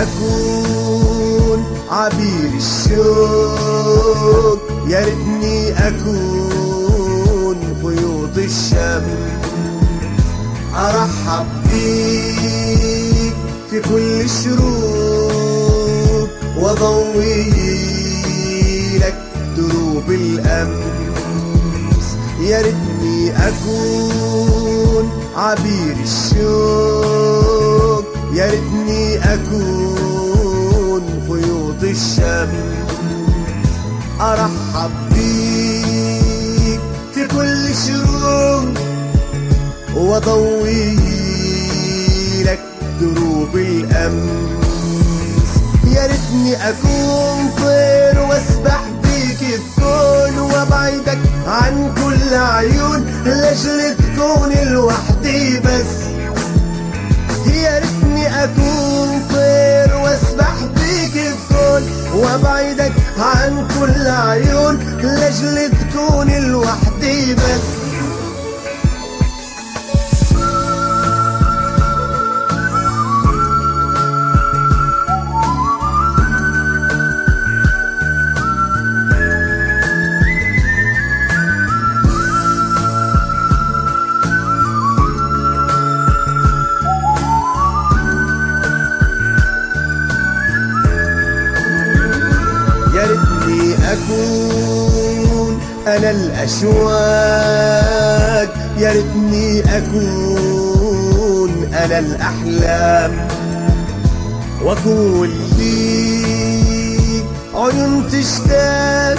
أكون عبير الشوق يا ريتني أكون خيوط الشمس أرحب بيك في كل شروق وضوي لك دروب الأمس يا ريتني أكون عبير الشوق يا ريتني أكون خيوط الشمس أرحب بيك في كل شروق وضوي لك دروب الأمس يا ريتني أكون طير واسبح بيك الكون وابعدك عن كل عيون لاجل تكون لوحدي بس يا ريتني أكون طير واسبح بيك الكون وابعدك عن كل عيون لاجل تكون لوحدي بس يا ريتني أكون أنا الأشواق يا ريتني أكون أنا الأحلام وأكون ليك عيون تشتاق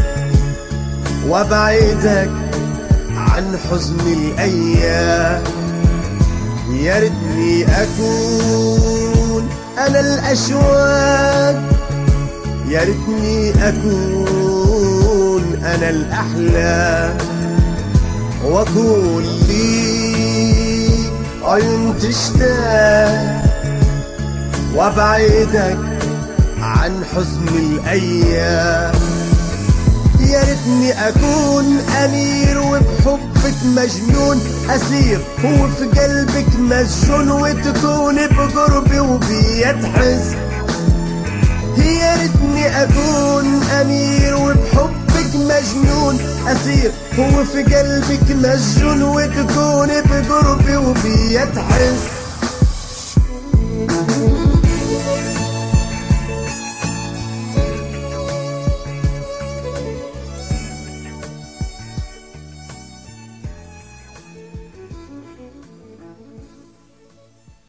وأبعدك عن حزن الأيام يا ريتني أكون أنا الأشواق يا ريتني أكون أنا الأحلام وأكون لي عيون تشتاق وأبعدك عن حزن الأيام يا ريتني أكون أمير وبحبك مجنون أسير وفي قلبك مسجون وتكون بقربي وبيد حزن يا ريتني أكون أمير وبحبك مجنون أسير هو في قلبك مسجون وتكون بقربي وفي